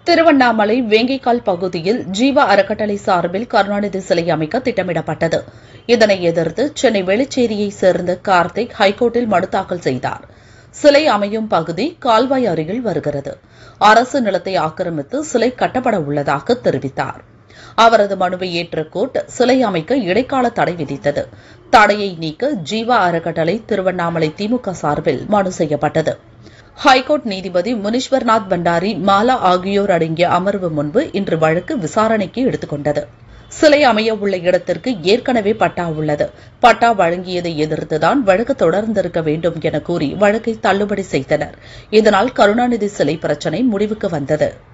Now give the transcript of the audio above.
திருவண்ணாமலை வேங்கைக்கால் பகுதியில் ஜீவா அறக்கட்டளை சார்பில் கருணாநிதி சிலை அமைக்க திட்டமிடப்பட்டது இதனை எதிர்த்து சென்னை வெளிச்சேரியைச் சேர்ந்த கார்த்திக் ஹைகோர்ட்டில் மனு தாக்கல் செய்தார் சிலை அமையும் பகுதி கால்வாய் அருகில் வருகிறது அரசு நிலத்தை ஆக்கிரமித்து சிலை கட்டப்பட உள்ளதாக தெரிவித்தார் அவரது மனுவை ஏற்ற கோர்ட் சிலை அமைக்க இடைக்கால தடை விதித்தது தடையை நீக்க ஜீவா அறக்கட்டளை திருவண்ணாமலை திமுக சார்பில் மனு செய்யப்பட்டது ஹைகோர்ட் நீதிபதி முனீஸ்வர்நாத் பண்டாரி மாலா ஆகியோர் அடங்கிய அமர்வு முன்பு இன்று வழக்கு விசாரணைக்கு எடுத்துக் கொண்டது சிலை அமைய உள்ள இடத்திற்கு ஏற்கனவே பட்டா உள்ளது பட்டா வழங்கியதை எதிர்த்துதான் வழக்கு தொடர்ந்திருக்க வேண்டும் என கூறி வழக்கை தள்ளுபடி செய்தனர் இதனால் கருணாநிதி சிலை பிரச்சினை முடிவுக்கு வந்தது